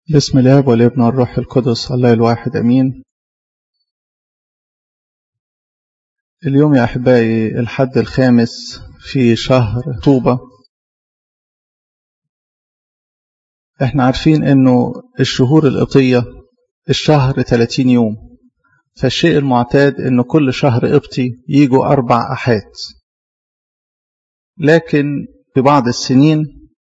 بسم الاب والابن والروح القدس الله الواحد امين اليوم يا احبائي الحد الخامس في شهر طوبة احنا عارفين انه الشهور القبطية الشهر 30 يوم فالشيء المعتاد انه كل شهر قبطي يجوا اربع احاد لكن في بعض السنين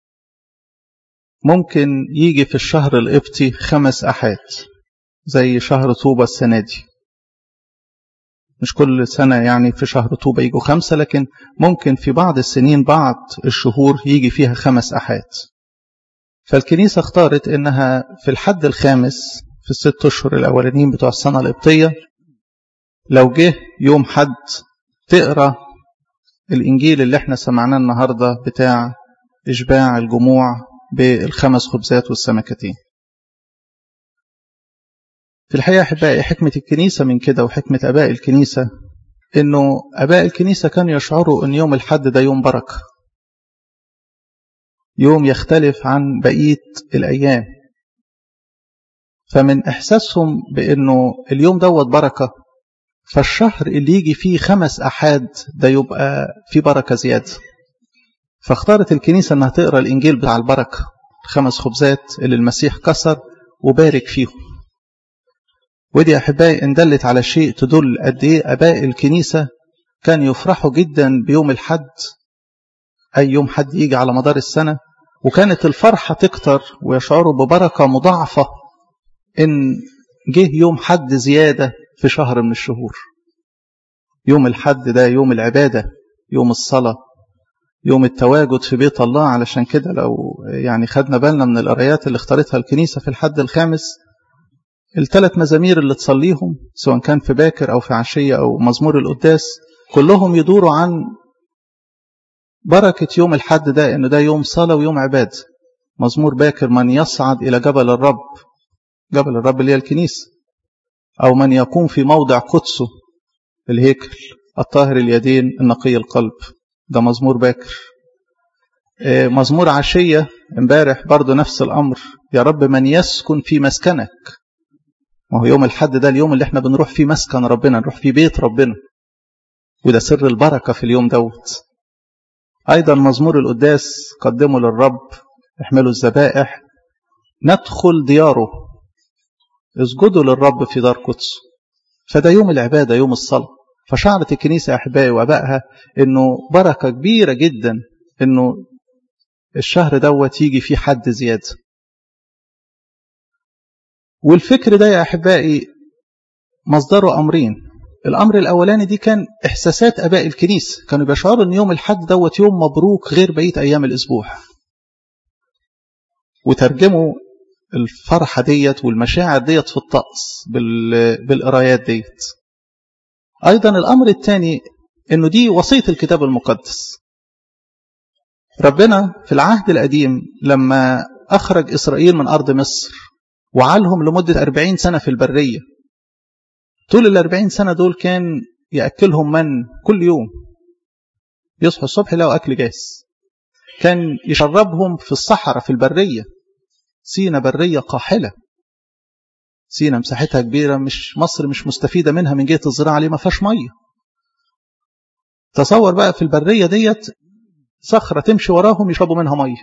ممكن يجي في الشهر القبطي خمس أحاد زي شهر طوبة السنة دي مش كل سنة يعني في شهر طوبة يجوا خمسة لكن ممكن في بعض السنين بعض الشهور يجي فيها خمس أحاد فالكنيسة اختارت إنها في الحد الخامس في الست أشهر الأولانيين بتوع السنة القبطية لو جه يوم حد تقرأ الإنجيل اللي احنا سمعناه النهاردة بتاع إشباع الجموع بالخمس خبزات والسمكتين في الحقيقة أحبائي حكمة الكنيسة من كده وحكمة أباء الكنيسة إنه أباء الكنيسة كانوا يشعروا إن يوم الحد ده يوم بركة يوم يختلف عن بقية الأيام فمن إحساسهم بإنه اليوم دوت بركة فالشهر اللي يجي فيه خمس أحاد ده يبقى فيه بركة زيادة فاختارت الكنيسة أنها تقرأ الإنجيل بتاع البركة الخمس خبزات اللي المسيح كسر وبارك فيهم ودي أحبائي إن دلت على شيء تدل قد إيه أباء الكنيسة كان يفرحوا جدا بيوم الحد أي يوم حد يجي على مدار السنة وكانت الفرحة تكتر ويشعروا ببركة مضاعفة إن جه يوم حد زيادة في شهر من الشهور يوم الحد ده يوم العبادة يوم الصلاة يوم التواجد في بيت الله علشان كده لو يعني خدنا بالنا من القرايات اللي اختارتها الكنيسة في الحد الخامس الثلاث مزامير اللي تصليهم سواء كان في باكر أو في عشية أو مزمور القداس كلهم يدوروا عن بركة يوم الحد ده إنه ده يوم صلاة ويوم عبادة مزمور باكر من يصعد إلى جبل الرب جبل الرب اللي هي الكنيسة أو من يقوم في موضع قدسه الهيكل الطاهر اليدين النقي القلب ده مزمور باكر مزمور عشية امبارح برضو نفس الأمر يا رب من يسكن في مسكنك ما هو يوم الحد ده اليوم اللي احنا بنروح فيه مسكن ربنا نروح في بيت ربنا وده سر البركة في اليوم دوت أيضا مزمور القداس قدموا للرب احملوا الذبائح ندخل دياره اسجدوا للرب في دار قدسه فده يوم العبادة يوم الصلاة فشعرت الكنيسة أحبائي وأبائها أنه بركة كبيرة جدا أنه الشهر دوت يجي فيه حد زيادة والفكر ده يا أحبائي مصدره أمرين الأمر الأولاني دي كان إحساسات أباء الكنيسة كانوا بيشعروا أن يوم الحد دوت يوم مبروك غير بقية أيام الأسبوع وترجموا الفرحة ديت والمشاعر ديت في الطقس بالقرايات ديت أيضا الأمر الثاني أنه دي وصية الكتاب المقدس ربنا في العهد القديم لما أخرج إسرائيل من أرض مصر وعالهم لمدة أربعين سنة في البرية طول الأربعين سنة دول كان يأكلهم من كل يوم يصحوا الصبح يلاقوا أكل جاهز كان يشربهم في الصحراء في البرية سينا برية قاحلة سينا مساحتها كبيرة مش مصر مش مستفيدة منها من جهة الزراعة ليه ما فيهاش مية تصور بقى في البرية ديت صخرة تمشي وراهم يشربوا منها مية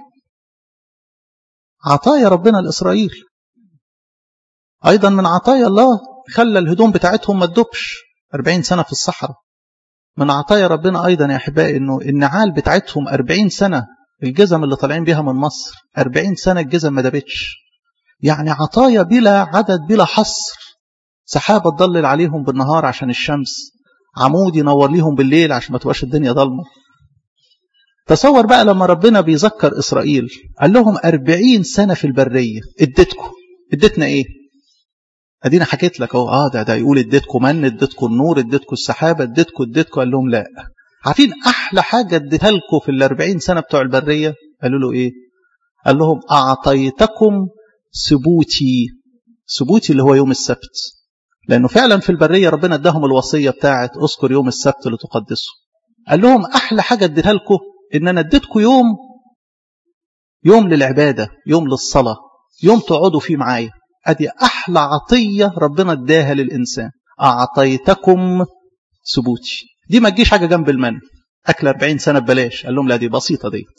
عطايا ربنا لإسرائيل أيضا من عطايا الله خلى الهدوم بتاعتهم ما تدبش 40 سنة في الصحراء من عطايا ربنا أيضا يا أحبائي إنه النعال بتاعتهم 40 سنة الجزم اللي طالعين بيها من مصر 40 سنة الجزم ما دابتش يعني عطايا بلا عدد بلا حصر سحابة تضلل عليهم بالنهار عشان الشمس عمود ينور ليهم بالليل عشان ما تبقاش الدنيا ضلمة تصور بقى لما ربنا بيذكر إسرائيل قال لهم أربعين سنة في البرية اديتكم اديتنا ايه ادينا حكيت لك اهو اه ده ده يقول اديتكم من اديتكم النور اديتكم السحابه اديتكم اديتكم قال لهم لا عارفين احلى حاجه اديتها لكم في الأربعين سنه بتوع البريه قالوا له ايه قال لهم اعطيتكم سبوتي سبوتي اللي هو يوم السبت لانه فعلا في البريه ربنا اداهم الوصيه بتاعه اذكر يوم السبت لتقدسه قال لهم احلى حاجه اديتها لكم ان انا اديتكم يوم يوم للعباده يوم للصلاه يوم تقعدوا فيه معايا ادي احلى عطيه ربنا اداها للانسان اعطيتكم ثبوتي دي ما تجيش حاجه جنب المن اكل 40 سنه ببلاش قال لهم لا دي بسيطه ديت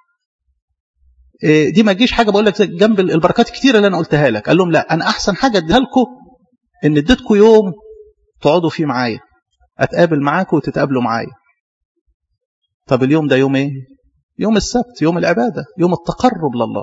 دي ما تجيش حاجه بقول لك جنب البركات الكتيره اللي انا قلتها لك قال لهم لا انا احسن حاجه اديها لكم ان اديتكم يوم تقعدوا فيه معايا اتقابل معاكم وتتقابلوا معايا طب اليوم ده يوم ايه يوم السبت يوم العباده يوم التقرب لله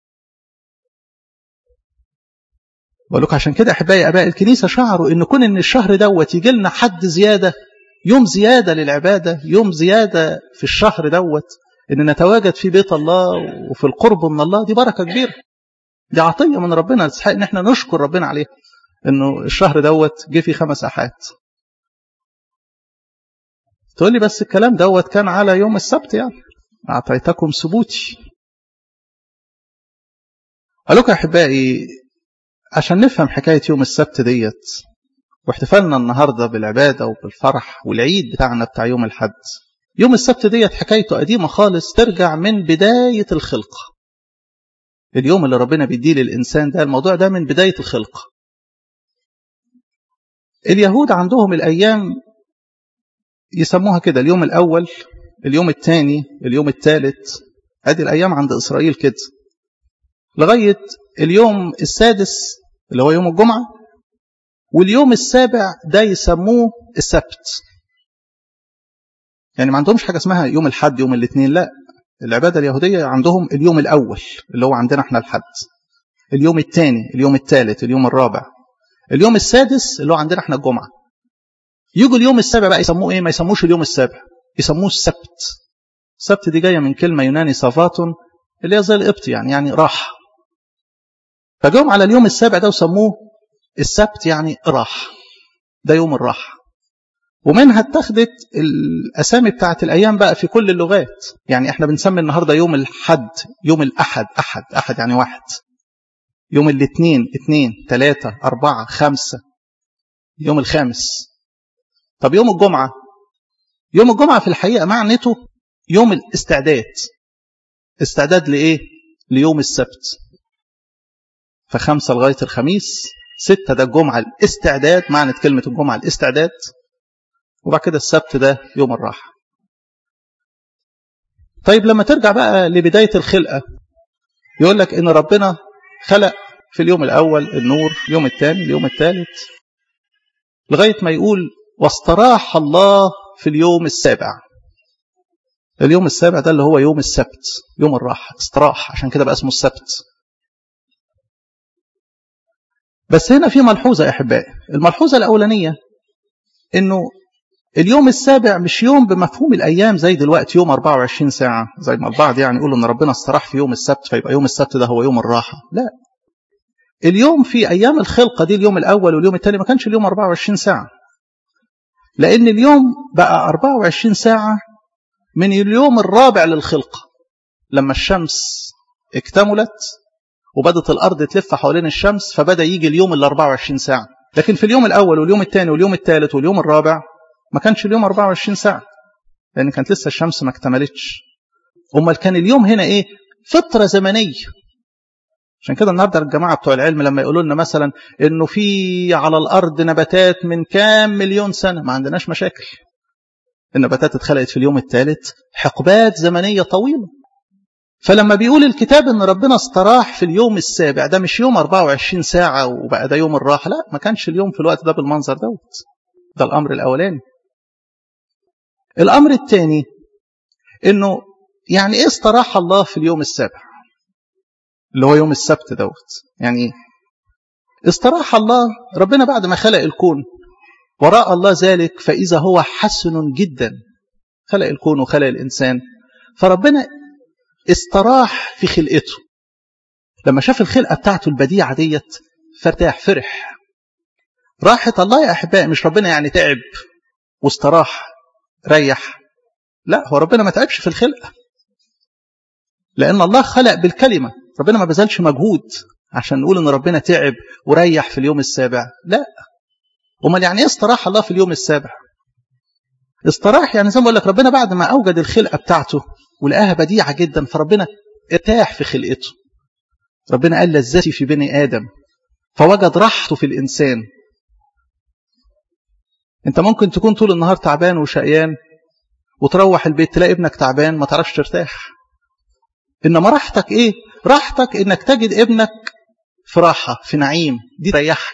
بقول لكم عشان كده احبائي اباء الكنيسه شعروا ان كون ان الشهر دوت يجي لنا حد زياده يوم زياده للعباده يوم زياده في الشهر دوت ان نتواجد في بيت الله وفي القرب من الله دي بركه كبيره دي عطيه من ربنا تستحق ان احنا نشكر ربنا عليها انه الشهر دوت جه فيه خمس احاد تقول لي بس الكلام دوت كان على يوم السبت يعني اعطيتكم ثبوتي قال لكم يا احبائي عشان نفهم حكايه يوم السبت ديت واحتفالنا النهارده بالعباده وبالفرح والعيد بتاعنا بتاع يوم الحد يوم السبت ديت حكايته قديمه خالص ترجع من بدايه الخلقه اليوم اللي ربنا بيديه للانسان ده الموضوع ده من بدايه الخلقه اليهود عندهم الايام يسموها كده اليوم الاول اليوم الثاني اليوم الثالث ادي الايام عند اسرائيل كده لغايه اليوم السادس اللي هو يوم الجمعه واليوم السابع ده يسموه السبت يعني ما عندهمش حاجه اسمها يوم الحد يوم الاثنين لا العباده اليهوديه عندهم اليوم الاول اللي هو عندنا احنا الحد اليوم الثاني اليوم الثالث اليوم الرابع اليوم السادس اللي هو عندنا احنا الجمعه يجوا اليوم السابع بقى يسموه ايه ما يسموش اليوم السابع يسموه السبت السبت دي جايه من كلمه يوناني سافاتون اللي هي زي القبط يعني يعني راحه فجاهم على اليوم السابع ده وسموه السبت يعني راحه ده يوم الراحه ومنها اتخذت الاسامي بتاعت الايام بقى في كل اللغات يعني احنا بنسمي النهارده يوم الحد يوم الاحد احد احد يعني واحد يوم الاثنين اثنين ثلاثة أربعة خمسة يوم الخامس طب يوم الجمعة يوم الجمعة في الحقيقة معنته يوم الاستعداد استعداد لإيه؟ ليوم السبت فخمسة لغاية الخميس ستة ده الجمعة الاستعداد معنى كلمة الجمعة الاستعداد وبعد كده السبت ده يوم الراحة طيب لما ترجع بقى لبداية الخلقة يقول لك إن ربنا خلق في اليوم الأول النور اليوم الثاني اليوم الثالث لغاية ما يقول واستراح الله في اليوم السابع اليوم السابع ده اللي هو يوم السبت يوم الراحة استراح عشان كده بقى اسمه السبت بس هنا في ملحوظة يا أحبائي الملحوظة الأولانية إنه اليوم السابع مش يوم بمفهوم الأيام زي دلوقتي يوم 24 ساعة زي ما البعض يعني يقولوا إن ربنا استراح في يوم السبت فيبقى يوم السبت ده هو يوم الراحة لا اليوم في أيام الخلقة دي اليوم الأول واليوم الثاني ما كانش اليوم 24 ساعة لأن اليوم بقى 24 ساعة من اليوم الرابع للخلقة لما الشمس اكتملت وبدت الأرض تلف حوالين الشمس فبدأ يجي اليوم ال 24 ساعة لكن في اليوم الأول واليوم الثاني واليوم الثالث واليوم الرابع ما كانش اليوم 24 ساعة لأن كانت لسه الشمس ما اكتملتش أمال كان اليوم هنا إيه فترة زمنية عشان كده النهارده الجماعه بتوع العلم لما يقولوا لنا مثلا انه في على الارض نباتات من كام مليون سنه ما عندناش مشاكل النباتات اتخلقت في اليوم الثالث حقبات زمنيه طويله فلما بيقول الكتاب ان ربنا استراح في اليوم السابع ده مش يوم 24 ساعه وبقى ده يوم الراحه لا ما كانش اليوم في الوقت ده بالمنظر دوت ده الامر الاولاني الامر الثاني انه يعني ايه استراح الله في اليوم السابع اللي هو يوم السبت دوت يعني ايه استراح الله ربنا بعد ما خلق الكون وراء الله ذلك فإذا هو حسن جدا خلق الكون وخلق الإنسان فربنا استراح في خلقته لما شاف الخلقة بتاعته البديعة ديت فارتاح فرح راحة الله يا أحبائي مش ربنا يعني تعب واستراح ريح لا هو ربنا ما تعبش في الخلقة لأن الله خلق بالكلمة ربنا ما بذلش مجهود عشان نقول ان ربنا تعب وريح في اليوم السابع لا امال يعني ايه استراح الله في اليوم السابع استراح يعني زي ما بقول لك ربنا بعد ما اوجد الخلقه بتاعته ولقاها بديعه جدا فربنا ارتاح في خلقته ربنا قال لذتي في بني آدم فوجد راحته في الإنسان انت ممكن تكون طول النهار تعبان وشقيان وتروح البيت تلاقي ابنك تعبان ما تعرفش ترتاح انما راحتك ايه راحتك انك تجد ابنك في راحة في نعيم دي تريحك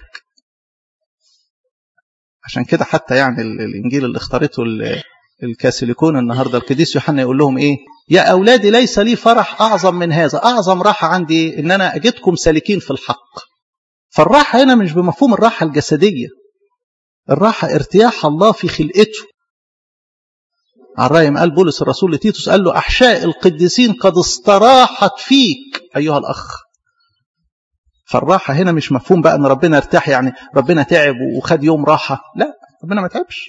عشان كده حتى يعني الانجيل اللي اختارته الكاثوليكون النهارده القديس يوحنا يقول لهم ايه يا اولادي ليس لي فرح اعظم من هذا اعظم راحه عندي ان انا اجدكم سالكين في الحق فالراحه هنا مش بمفهوم الراحه الجسديه الراحه ارتياح الله في خلقته عن رأي ما قال بولس الرسول لتيتوس قال له أحشاء القديسين قد استراحت فيك أيها الأخ فالراحة هنا مش مفهوم بقى أن ربنا ارتاح يعني ربنا تعب وخد يوم راحة لا ربنا ما تعبش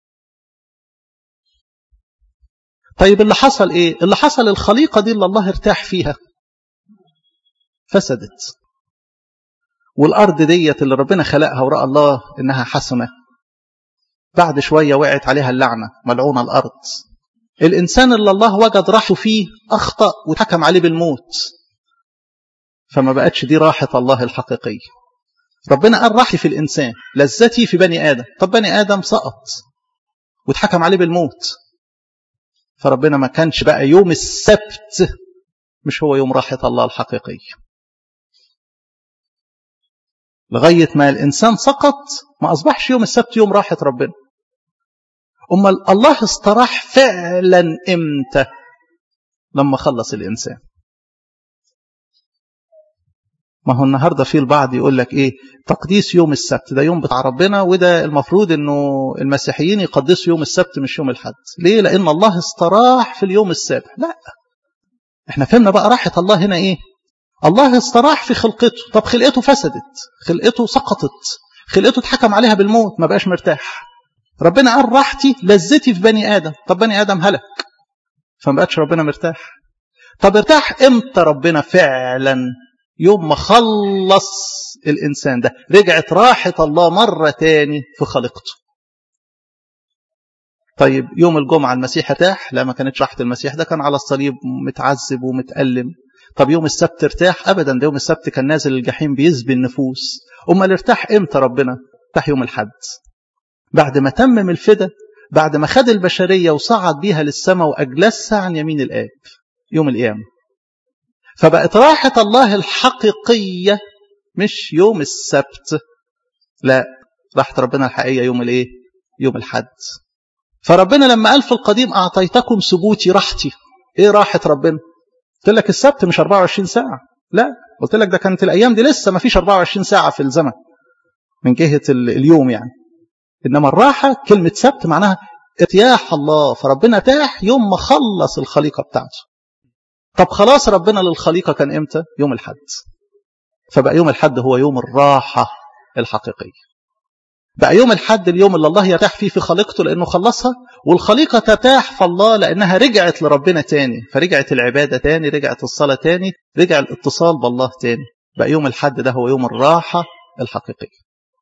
طيب اللي حصل ايه اللي حصل الخليقة دي اللي الله ارتاح فيها فسدت والأرض ديت اللي ربنا خلقها ورأى الله إنها حسنة بعد شوية وقعت عليها اللعنة ملعونة الأرض الإنسان اللي الله وجد راحته فيه أخطأ وحكم عليه بالموت فما بقتش دي راحة الله الحقيقية ربنا قال راحتي في الإنسان لذتي في بني آدم طب بني آدم سقط واتحكم عليه بالموت فربنا ما كانش بقى يوم السبت مش هو يوم راحة الله الحقيقية لغاية ما الإنسان سقط ما أصبحش يوم السبت يوم راحة ربنا أما الله استراح فعلا إمتى لما خلص الإنسان ما هو النهارده في البعض يقول لك ايه تقديس يوم السبت ده يوم بتاع ربنا وده المفروض انه المسيحيين يقدسوا يوم السبت مش يوم الحد ليه لان الله استراح في اليوم السابع لا احنا فهمنا بقى راحه الله هنا ايه الله استراح في خلقته طب خلقته فسدت خلقته سقطت خلقته اتحكم عليها بالموت ما بقاش مرتاح ربنا قال راحتي لذتي في بني ادم طب بني ادم هلك فما بقتش ربنا مرتاح طب ارتاح امتى ربنا فعلا يوم ما خلص الإنسان ده رجعت راحة الله مرة تاني في خلقته طيب يوم الجمعة المسيح ارتاح لا ما كانتش راحة المسيح ده كان على الصليب متعذب ومتألم طب يوم السبت ارتاح أبدا ده يوم السبت كان نازل الجحيم بيزبي النفوس أمال ارتاح إمتى ربنا ارتاح يوم الحد بعد ما تمم الفدا بعد ما خد البشرية وصعد بيها للسماء وأجلسها عن يمين الآب يوم القيامة فبقت راحة الله الحقيقية مش يوم السبت لا راحة ربنا الحقيقية يوم الايه يوم الحد فربنا لما قال في القديم أعطيتكم سبوتي راحتي ايه راحة ربنا قلت لك السبت مش 24 ساعة لا قلت لك ده كانت الأيام دي لسه ما فيش 24 ساعة في الزمن من جهة اليوم يعني إنما الراحة كلمة سبت معناها ارتياح الله فربنا ارتاح يوم ما خلص الخليقة بتاعته طب خلاص ربنا للخليقة كان امتى يوم الحد فبقى يوم الحد هو يوم الراحة الحقيقية بقى يوم الحد اليوم اللي الله يرتاح فيه في خليقته لأنه خلصها والخليقة ترتاح في الله لأنها رجعت لربنا تاني فرجعت العبادة تاني رجعت الصلاة تاني رجع الاتصال بالله تاني بقى يوم الحد ده هو يوم الراحة الحقيقية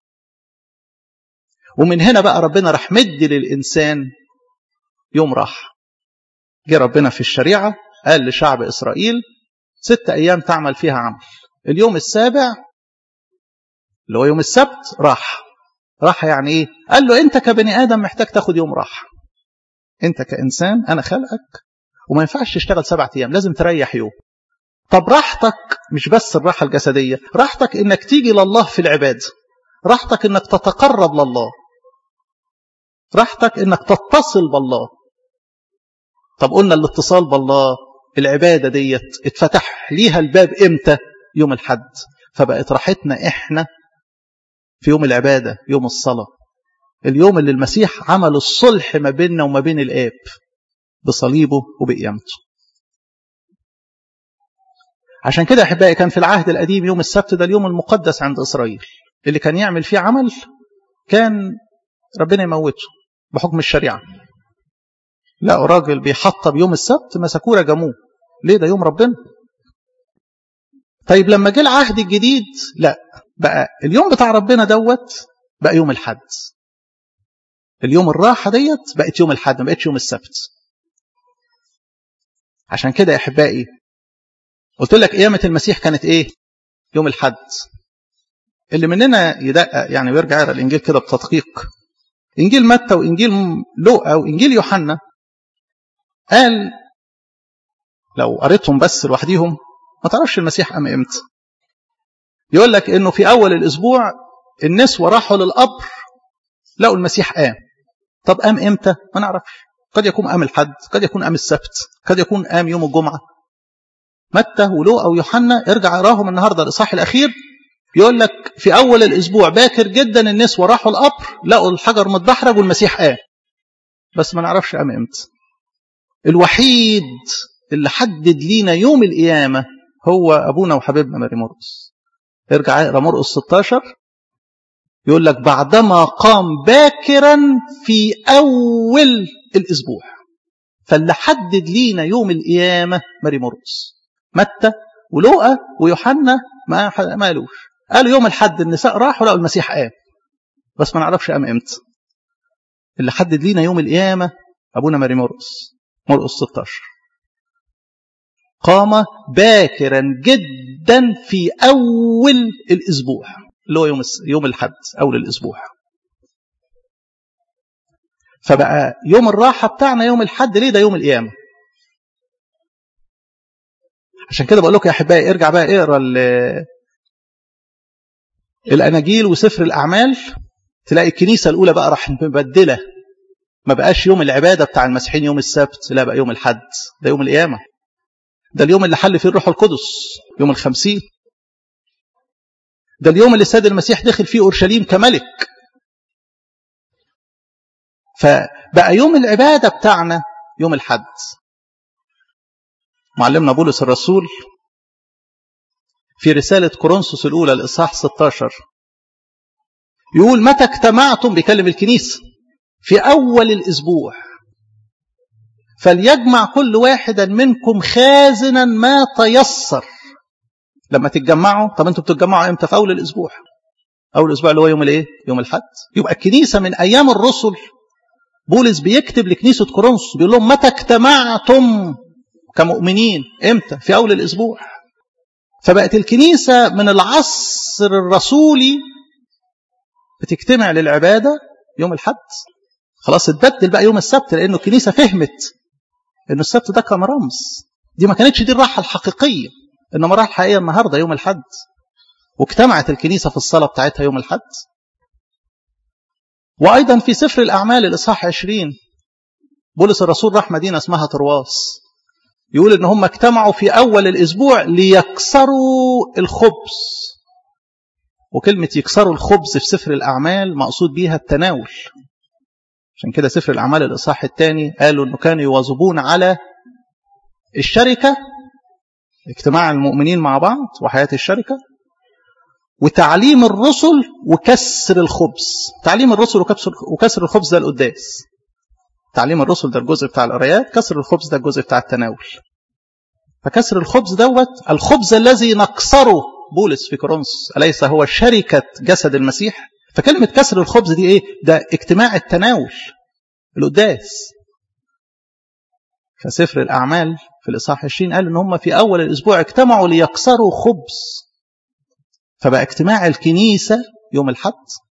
ومن هنا بقى ربنا راح مد للإنسان يوم راحة جه ربنا في الشريعة قال لشعب إسرائيل ست أيام تعمل فيها عمل اليوم السابع اللي هو يوم السبت راح راح يعني إيه قال له أنت كبني آدم محتاج تاخد يوم راحة أنت كإنسان أنا خلقك وما ينفعش تشتغل سبعة أيام لازم تريح يوم طب راحتك مش بس الراحة الجسدية راحتك إنك تيجي لله في العبادة راحتك إنك تتقرب لله راحتك إنك تتصل بالله طب قلنا الاتصال بالله العبادة ديت اتفتح ليها الباب امتى يوم الحد فبقت راحتنا احنا في يوم العبادة يوم الصلاة اليوم اللي المسيح عمل الصلح ما بيننا وما بين الآب بصليبه وبقيامته عشان كده أحبائي كان في العهد القديم يوم السبت ده اليوم المقدس عند إسرائيل اللي كان يعمل فيه عمل كان ربنا يموته بحكم الشريعة لقوا راجل بيحطب يوم السبت مسكوه رجموه ليه ده يوم ربنا طيب لما جه العهد الجديد لا بقى اليوم بتاع ربنا دوت بقى يوم الحد اليوم الراحة ديت بقت يوم الحد ما بقتش يوم السبت عشان كده يا احبائي قلت لك قيامة المسيح كانت ايه يوم الحد اللي مننا يدقق يعني ويرجع يقرا الانجيل كده بتدقيق انجيل متى وانجيل لوقا وانجيل يوحنا قال لو قريتهم بس لوحديهم ما تعرفش المسيح قام امتى يقول لك انه في اول الاسبوع النسوة راحوا للقبر لقوا المسيح قام طب قام امتى ما نعرفش قد يكون قام الحد قد يكون قام السبت قد يكون قام يوم الجمعة متى ولوقا ويوحنا ارجع اقراهم النهارده الاصحاح الاخير يقول لك في اول الاسبوع باكر جدا النسوة راحوا القبر لقوا الحجر متدحرج والمسيح قام بس ما نعرفش قام امتى الوحيد اللي حدد لينا يوم القيامة هو أبونا وحبيبنا ماري مرقس ارجع اقرا مرقس 16 يقول لك بعدما قام باكرا في أول الأسبوع فاللي حدد لينا يوم القيامة ماري مرقس متى ولوقا ويوحنا ما ما قالوش قالوا يوم الحد النساء راحوا لقوا المسيح قام بس ما نعرفش قام امتى اللي حدد لينا يوم القيامة أبونا ماري مرقس مرقس 16 قام باكرا جدا في أول الأسبوع اللي هو يوم يوم الحد أول الأسبوع فبقى يوم الراحة بتاعنا يوم الحد ليه ده يوم القيامة عشان كده بقول لكم يا أحبائي ارجع بقى اقرا الأناجيل وسفر الأعمال تلاقي الكنيسة الأولى بقى راح مبدلة ما بقاش يوم العبادة بتاع المسيحيين يوم السبت لا بقى يوم الحد ده يوم القيامة ده اليوم اللي حل فيه الروح القدس يوم الخمسين ده اليوم اللي السيد المسيح دخل فيه أورشليم كملك فبقى يوم العبادة بتاعنا يوم الحد معلمنا بولس الرسول في رسالة كورنثوس الأولى الإصحاح 16 يقول متى اجتمعتم بيكلم الكنيسة في أول الأسبوع فليجمع كل واحدا منكم خازنا ما تيسر لما تتجمعوا طب انتوا بتتجمعوا امتى في اول الاسبوع اول الاسبوع اللي هو يوم الايه يوم الحد يبقى الكنيسه من ايام الرسل بولس بيكتب لكنيسه كورنثوس بيقول لهم متى اجتمعتم كمؤمنين امتى في اول الاسبوع فبقت الكنيسه من العصر الرسولي بتجتمع للعباده يوم الحد خلاص اتبدل بقى يوم السبت لانه الكنيسه فهمت ان السبت ده كان رمز دي ما كانتش دي الراحه الحقيقيه انما الراحه الحقيقيه النهارده يوم الحد واجتمعت الكنيسه في الصلاه بتاعتها يوم الحد وايضا في سفر الاعمال الاصحاح 20 بولس الرسول راح مدينه اسمها ترواس يقول ان هم اجتمعوا في اول الاسبوع ليكسروا الخبز وكلمه يكسروا الخبز في سفر الاعمال مقصود بيها التناول عشان كده سفر الأعمال الإصحاح الثاني قالوا أنه كانوا يواظبون على الشركة اجتماع المؤمنين مع بعض وحياة الشركة وتعليم الرسل وكسر الخبز تعليم الرسل وكسر الخبز ده القداس تعليم الرسل ده الجزء بتاع القرايات كسر الخبز ده الجزء بتاع التناول فكسر الخبز دوت الخبز الذي نكسره بولس في كورنثوس أليس هو شركة جسد المسيح فكلمة كسر الخبز دي ايه ده اجتماع التناول القداس فسفر الأعمال في الإصحاح 20 قال إن هم في أول الأسبوع اجتمعوا ليكسروا خبز فبقى اجتماع الكنيسة يوم الحد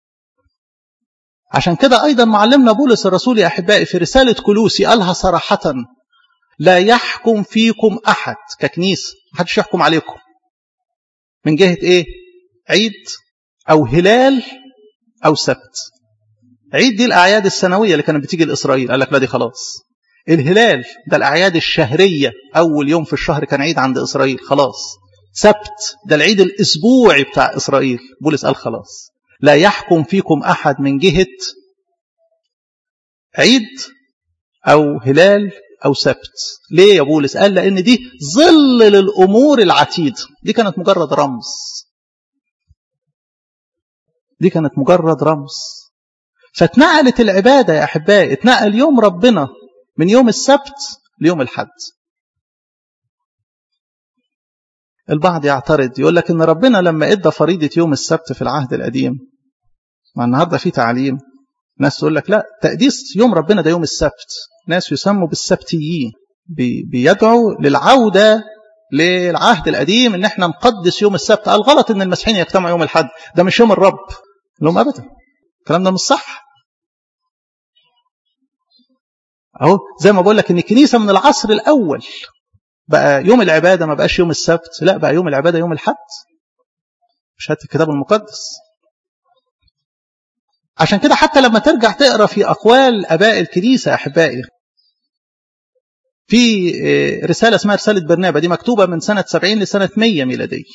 عشان كده أيضا معلمنا بولس الرسول يا أحبائي في رسالة كلوسي قالها صراحة لا يحكم فيكم أحد ككنيسة محدش يحكم عليكم من جهة إيه عيد أو هلال أو سبت عيد دي الأعياد السنوية اللي كانت بتيجي لإسرائيل قال لك لا دي خلاص الهلال ده الأعياد الشهرية أول يوم في الشهر كان عيد عند إسرائيل خلاص سبت ده العيد الأسبوعي بتاع إسرائيل بولس قال خلاص لا يحكم فيكم أحد من جهة عيد أو هلال أو سبت ليه يا بولس قال لأن دي ظل للأمور العتيدة دي كانت مجرد رمز دي كانت مجرد رمز فاتنقلت العبادة يا أحبائي اتنقل يوم ربنا من يوم السبت ليوم الحد البعض يعترض يقول لك ان ربنا لما ادى فريضة يوم السبت في العهد القديم ما النهارده في تعليم ناس تقول لك لا تقديس يوم ربنا ده يوم السبت ناس يسموا بالسبتيين بي بيدعوا للعودة للعهد القديم ان احنا نقدس يوم السبت قال غلط ان المسيحيين يجتمعوا يوم الاحد ده مش يوم الرب لهم ابدا الكلام ده مش صح اهو زي ما بقول لك ان الكنيسه من العصر الاول بقى يوم العباده ما بقاش يوم السبت لا بقى يوم العباده يوم الحد شهاده الكتاب المقدس عشان كده حتى لما ترجع تقرا في اقوال اباء الكنيسه احبائي في رساله اسمها رساله برنابا دي مكتوبه من سنه 70 لسنه 100 ميلاديه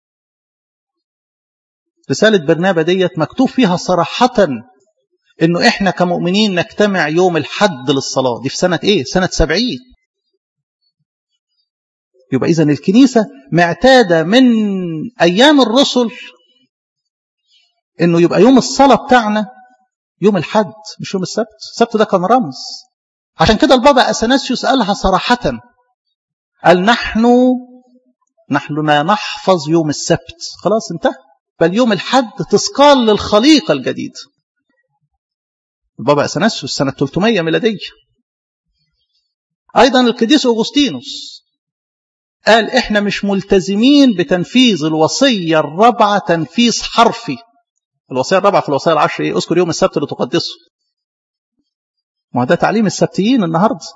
رساله برنابا ديت مكتوب فيها صراحه انه احنا كمؤمنين نجتمع يوم الحد للصلاه دي في سنه ايه سنه 70 يبقى اذا الكنيسه معتاده من ايام الرسل انه يبقى يوم الصلاه بتاعنا يوم الحد مش يوم السبت السبت ده كان رمز عشان كده البابا اثناسيوس قالها صراحه قال نحن نحن لا نحفظ يوم السبت خلاص انتهى بل يوم الحد تذكار للخليقه الجديده البابا اثناسيوس سنه 300 ميلاديه ايضا القديس اغسطينوس قال احنا مش ملتزمين بتنفيذ الوصيه الرابعه تنفيذ حرفي الوصيه الرابعه في الوصايا العشر ايه اذكر يوم السبت لتقدسه ما ده تعليم السبتيين النهارده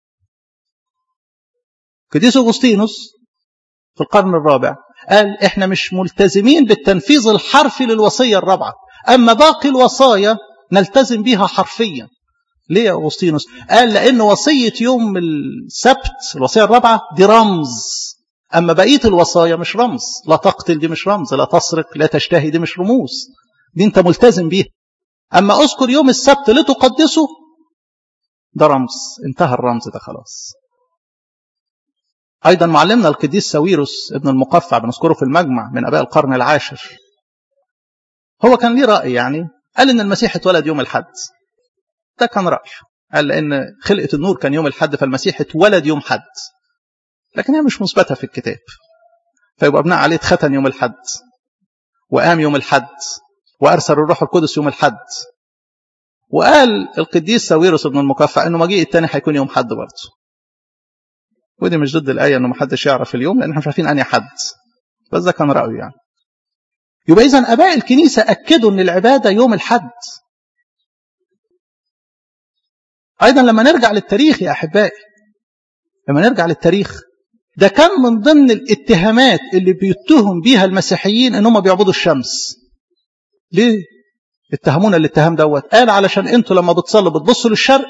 قديس اغسطينوس في القرن الرابع قال احنا مش ملتزمين بالتنفيذ الحرفي للوصيه الرابعه اما باقي الوصايا نلتزم بها حرفيا ليه يا اغسطينوس قال لان وصيه يوم السبت الوصيه الرابعه دي رمز اما بقيه الوصايا مش رمز لا تقتل دي مش رمز لا تسرق لا تشتهي دي مش رموز دي انت ملتزم بيها اما اذكر يوم السبت لتقدسه ده رمز انتهى الرمز ده خلاص ايضا معلمنا القديس ساويروس ابن المقفع بنذكره في المجمع من اباء القرن العاشر هو كان ليه راي يعني قال ان المسيح اتولد يوم الحد ده كان رايه قال لان خلقه النور كان يوم الحد فالمسيح اتولد يوم حد لكن هي مش مثبته في الكتاب فيبقى بناء عليه اتختن يوم الحد وقام يوم الحد وارسل الروح القدس يوم الحد وقال القديس ساويروس ابن المكفع انه مجيء الثاني هيكون يوم حد برضه ودي مش ضد الايه انه محدش يعرف اليوم لان احنا مش عارفين انهي حد بس ده كان رايه يعني يبقى اذا اباء الكنيسه اكدوا ان العباده يوم الحد ايضا لما نرجع للتاريخ يا احبائي لما نرجع للتاريخ ده كان من ضمن الاتهامات اللي بيتهم بيها المسيحيين ان هم بيعبدوا الشمس ليه اتهمونا الاتهام دوت قال علشان انتوا لما بتصلوا بتبصوا للشرق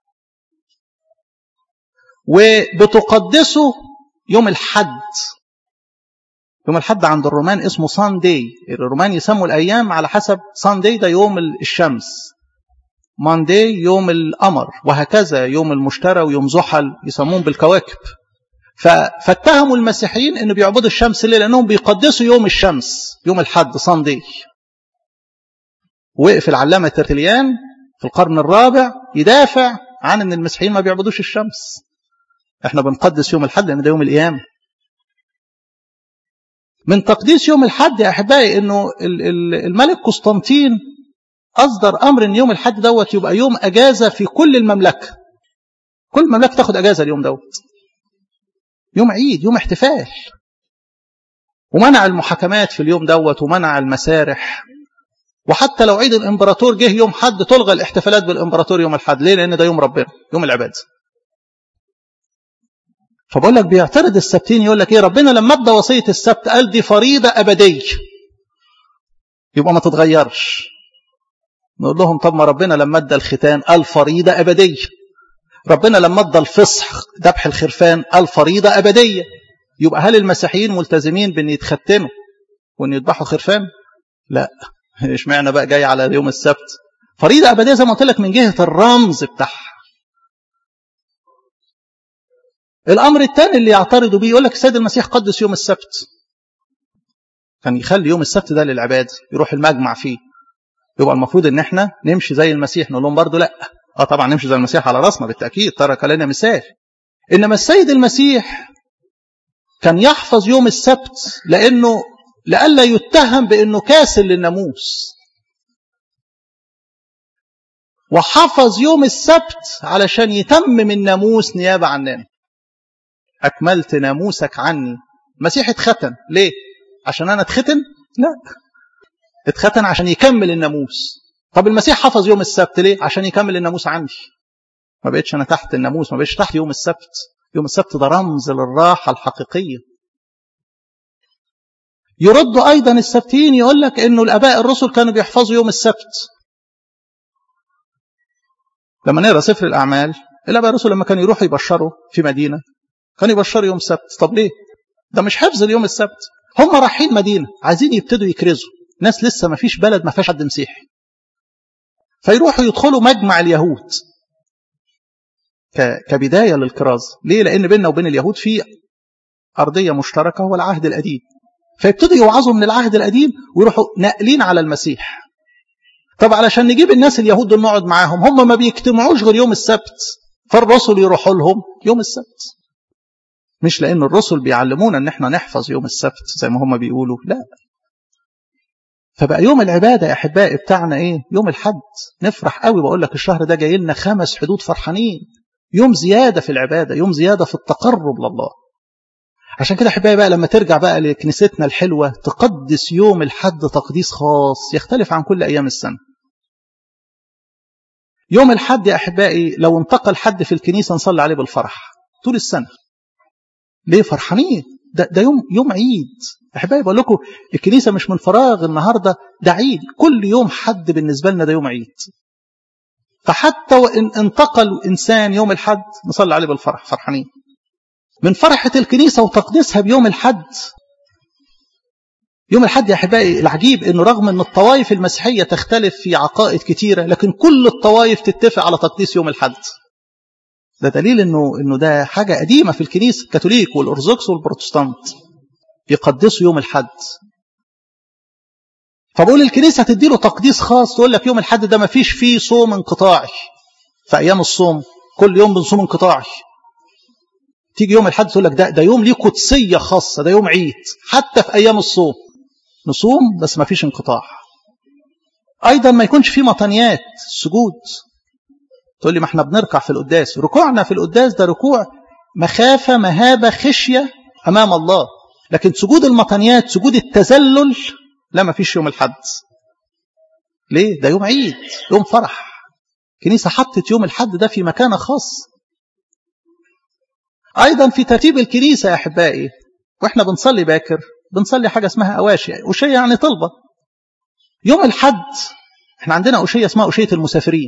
وبتقدسوا يوم الحد يوم الحد عند الرومان اسمه ساندي الرومان يسموا الايام على حسب ساندي ده يوم الشمس ماندي يوم القمر وهكذا يوم المشترى ويوم زحل يسموهم بالكواكب فاتهموا المسيحيين انه بيعبدوا الشمس ليه لانهم بيقدسوا يوم الشمس يوم الحد ساندي وقف العلامه ترتليان في القرن الرابع يدافع عن ان المسيحيين ما بيعبدوش الشمس احنا بنقدس يوم الحد لان ده يوم القيامه من تقديس يوم الحد يا احبائي انه الملك قسطنطين اصدر امر ان يوم الحد دوت يبقى يوم اجازه في كل المملكه كل المملكه تاخد اجازه اليوم دوت يوم عيد يوم احتفال ومنع المحاكمات في اليوم دوت ومنع المسارح وحتى لو عيد الامبراطور جه يوم حد تلغى الاحتفالات بالامبراطور يوم الحد ليه لان ده يوم ربنا يوم العباده فبقول لك بيعترض السبتين يقول لك ايه ربنا لما ادى وصيه السبت قال دي فريضه ابديه يبقى ما تتغيرش نقول لهم طب ما ربنا لما ادى الختان قال فريضه ابديه ربنا لما ادى الفصح ذبح الخرفان قال فريضه ابديه يبقى هل المسيحيين ملتزمين بان يتختنوا وان يذبحوا خرفان لا اشمعنى بقى جاي على يوم السبت فريضه ابديه زي ما قلت لك من جهه الرمز بتاعها الامر الثاني اللي يعترضوا بيه يقول لك السيد المسيح قدس يوم السبت كان يخلي يوم السبت ده للعباده يروح المجمع فيه يبقى المفروض ان احنا نمشي زي المسيح نقول لهم برضه لا اه طبعا نمشي زي المسيح على راسنا بالتاكيد ترك لنا مثال انما السيد المسيح كان يحفظ يوم السبت لانه لئلا يتهم بانه كاسل للناموس وحفظ يوم السبت علشان يتمم الناموس نيابه عننا أكملت ناموسك عني المسيح اتختن ليه عشان أنا اتختن لا اتختن عشان يكمل الناموس طب المسيح حفظ يوم السبت ليه عشان يكمل الناموس عندي ما بقتش أنا تحت الناموس ما بقتش تحت يوم السبت يوم السبت ده رمز للراحة الحقيقية يرد أيضا السبتين يقول لك أنه الأباء الرسل كانوا بيحفظوا يوم السبت لما نقرأ سفر الأعمال الأباء الرسل لما كانوا يروحوا يبشروا في مدينة كانوا يبشروا يوم السبت طب ليه ده مش حفظ اليوم السبت هم رايحين مدينة عايزين يبتدوا يكرزوا ناس لسه ما فيش بلد ما فيهاش حد مسيحي فيروحوا يدخلوا مجمع اليهود كبداية للكراز ليه لأن بيننا وبين اليهود في أرضية مشتركة هو العهد القديم فيبتدوا يوعظوا من العهد القديم ويروحوا ناقلين على المسيح طب علشان نجيب الناس اليهود دول نقعد معاهم هم ما بيجتمعوش غير يوم السبت فالرسل يروحوا لهم يوم السبت مش لأن الرسل بيعلمونا ان احنا نحفظ يوم السبت زي ما هم بيقولوا لا فبقى يوم العبادة يا أحبائي بتاعنا إيه يوم الحد نفرح قوي بقول لك الشهر ده جاي لنا خمس حدود فرحانين يوم زيادة في العبادة يوم زيادة في التقرب لله عشان كده أحبائي بقى لما ترجع بقى لكنيستنا الحلوة تقدس يوم الحد تقديس خاص يختلف عن كل أيام السنة يوم الحد يا أحبائي لو انتقل حد في الكنيسة نصلي عليه بالفرح طول السنة ليه فرحانين ده, ده يوم يوم عيد احبائي بقول لكم الكنيسه مش من فراغ النهارده ده عيد كل يوم حد بالنسبه لنا ده يوم عيد فحتى وان انتقل انسان يوم الحد نصلي عليه بالفرح فرحانين من فرحه الكنيسه وتقديسها بيوم الحد يوم الحد يا احبائي العجيب انه رغم ان الطوائف المسيحيه تختلف في عقائد كتيره لكن كل الطوائف تتفق على تقديس يوم الحد ده دليل انه انه ده حاجه قديمه في الكنيسه الكاثوليك والارثوذكس والبروتستانت يقدسوا يوم الحد فبقول الكنيسه تديله تقديس خاص تقول لك يوم الحد ده ما فيش فيه صوم انقطاعي في ايام الصوم كل يوم بنصوم انقطاعي تيجي يوم الحد تقول لك ده ده يوم ليه قدسيه خاصه ده يوم عيد حتى في ايام الصوم نصوم بس ما فيش انقطاع ايضا ما يكونش فيه مطنيات سجود تقول لي ما احنا بنركع في القداس ركوعنا في القداس ده ركوع مخافة مهابة خشية أمام الله لكن سجود المطنيات سجود التذلل لا ما فيش يوم الحد ليه ده يوم عيد يوم فرح كنيسة حطت يوم الحد ده في مكانة خاص أيضا في ترتيب الكنيسة يا أحبائي وإحنا بنصلي باكر بنصلي حاجة اسمها أواشي أوشية يعني طلبة يوم الحد احنا عندنا أوشية اسمها أوشية المسافرين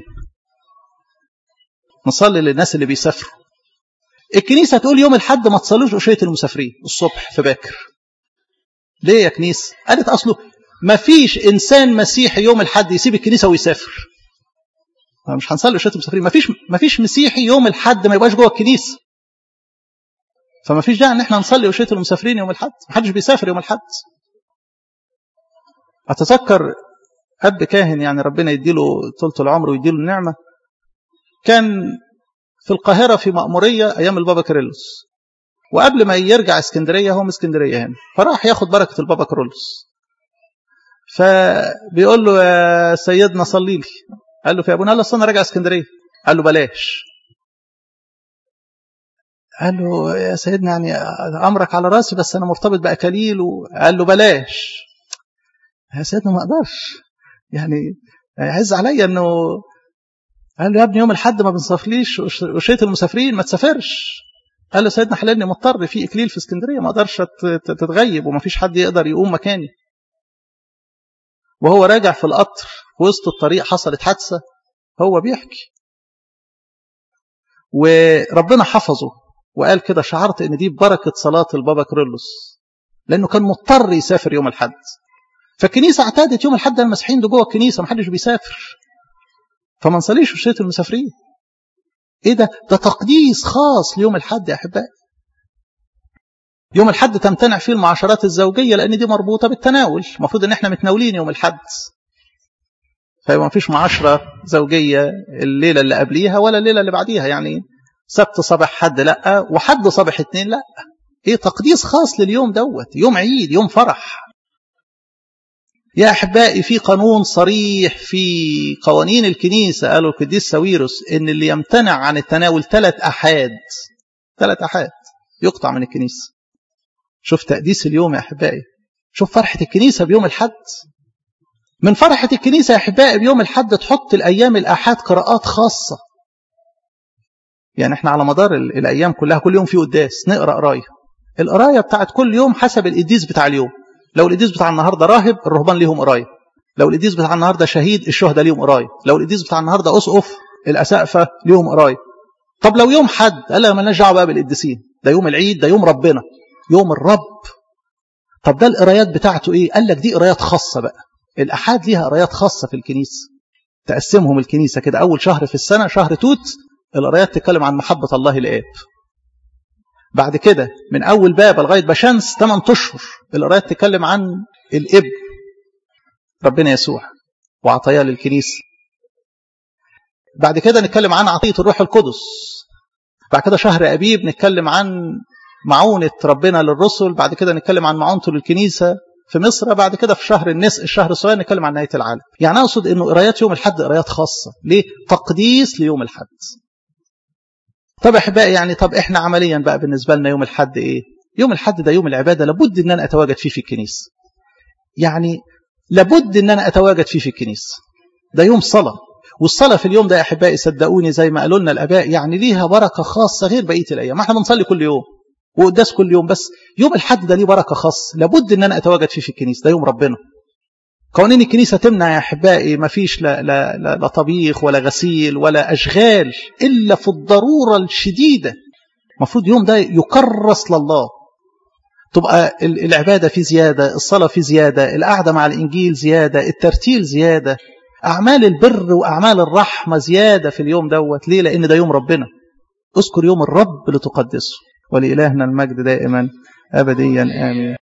نصلي للناس اللي بيسافروا الكنيسة تقول يوم الحد ما تصلوش أشية المسافرين الصبح في باكر ليه يا كنيسة قالت أصله ما فيش إنسان مسيحي يوم الحد يسيب الكنيسة ويسافر مش هنصلي أشية المسافرين ما فيش ما فيش مسيحي يوم الحد ما يبقاش جوه الكنيسة فما فيش داعي ان احنا نصلي أشية المسافرين يوم الحد ما حدش بيسافر يوم الحد أتذكر أب كاهن يعني ربنا يديله طولة العمر ويديله النعمة كان في القاهرة في مأمورية أيام البابا كيرلس وقبل ما يرجع اسكندرية هو من اسكندرية هنا فراح ياخد بركة البابا كيرلس فبيقول له يا سيدنا صلي لي قال له في أبونا قال له أصل أنا راجع اسكندرية قال له بلاش قال له يا سيدنا يعني أمرك على راسي بس أنا مرتبط بأكاليل وقال له بلاش يا سيدنا ما أقدرش يعني يعز عليا أنه قال له يا ابني يوم الحد ما بنصفليش وشية المسافرين ما تسافرش قال له سيدنا حلالني مضطر في اكليل في اسكندريه ما اقدرش تتغيب وما فيش حد يقدر يقوم مكاني وهو راجع في القطر في وسط الطريق حصلت حادثه هو بيحكي وربنا حفظه وقال كده شعرت ان دي بركه صلاه البابا كريلوس لانه كان مضطر يسافر يوم الحد فالكنيسه اعتادت يوم الحد المسيحيين ده جوه الكنيسه ما حدش بيسافر فما نصليش في شتاء المسافرين ايه ده ده تقديس خاص ليوم الحد يا احبائي يوم الحد تمتنع فيه المعاشرات الزوجية لأن دي مربوطة بالتناول المفروض إن إحنا متناولين يوم الحد فيبقى ما فيش معاشرة زوجية الليلة اللي قبليها ولا الليلة اللي بعديها يعني سبت صباح حد لأ وحد صباح اتنين لأ إيه تقديس خاص لليوم دوت يوم عيد يوم فرح يا أحبائي في قانون صريح في قوانين الكنيسة قالوا القديس ساويروس إن اللي يمتنع عن التناول ثلاث أحاد ثلاث أحاد يقطع من الكنيسة شوف تقديس اليوم يا أحبائي شوف فرحة الكنيسة بيوم الحد من فرحة الكنيسة يا أحبائي بيوم الحد تحط الأيام الآحاد قراءات خاصة يعني احنا على مدار الأيام كلها كل يوم في قداس نقرأ قراية القراية بتاعت كل يوم حسب القديس بتاع اليوم لو القديس بتاع النهاردة راهب الرهبان ليهم قراية لو القديس بتاع النهاردة شهيد الشهداء ليهم قراية لو القديس بتاع النهاردة أسقف الأسقفة ليهم قراية طب لو يوم حد قال لها مالناش دعوه بقى بالقديسين ده يوم العيد ده يوم ربنا يوم الرب طب ده القرايات بتاعته ايه قال لك دي قرايات خاصه بقى الاحاد ليها قرايات خاصه في الكنيسه تقسمهم الكنيسه كده اول شهر في السنه شهر توت القرايات تتكلم عن محبه الله الاب بعد كده من اول باب لغايه بشمس 8 اشهر القرايات تتكلم عن الاب ربنا يسوع وعطاياه للكنيسه بعد كده نتكلم عن عطية الروح القدس بعد كده شهر أبيب نتكلم عن معونة ربنا للرسل بعد كده نتكلم عن معونته للكنيسة في مصر بعد كده في شهر النس الشهر الصغير نتكلم عن نهاية العالم يعني أقصد أنه قرايات يوم الحد قرايات خاصة ليه؟ تقديس ليوم الحد طب أحبائي يعني طب إحنا عمليا بقى بالنسبة لنا يوم الحد إيه؟ يوم الحد ده يوم العبادة لابد أن أنا أتواجد فيه في الكنيسة يعني لابد أن أنا أتواجد فيه في الكنيسة ده يوم صلاة والصلاة في اليوم ده يا أحبائي صدقوني زي ما قالوا لنا الآباء يعني ليها بركة خاصة غير بقية الأيام ما احنا بنصلي كل يوم وقداس كل يوم بس يوم الحد ده ليه بركة خاصة لابد ان انا اتواجد فيه في الكنيسة ده يوم ربنا قوانين الكنيسة تمنع يا أحبائي ما فيش لا, لا, لا, لا طبيخ ولا غسيل ولا أشغال إلا في الضرورة الشديدة المفروض يوم ده يكرس لله تبقى العبادة في زيادة الصلاة في زيادة القعدة مع الإنجيل زيادة الترتيل زيادة أعمال البر وأعمال الرحمة زيادة في اليوم دوت ليه لأن ده يوم ربنا اذكر يوم الرب لتقدسه ولإلهنا المجد دائما أبديا آمين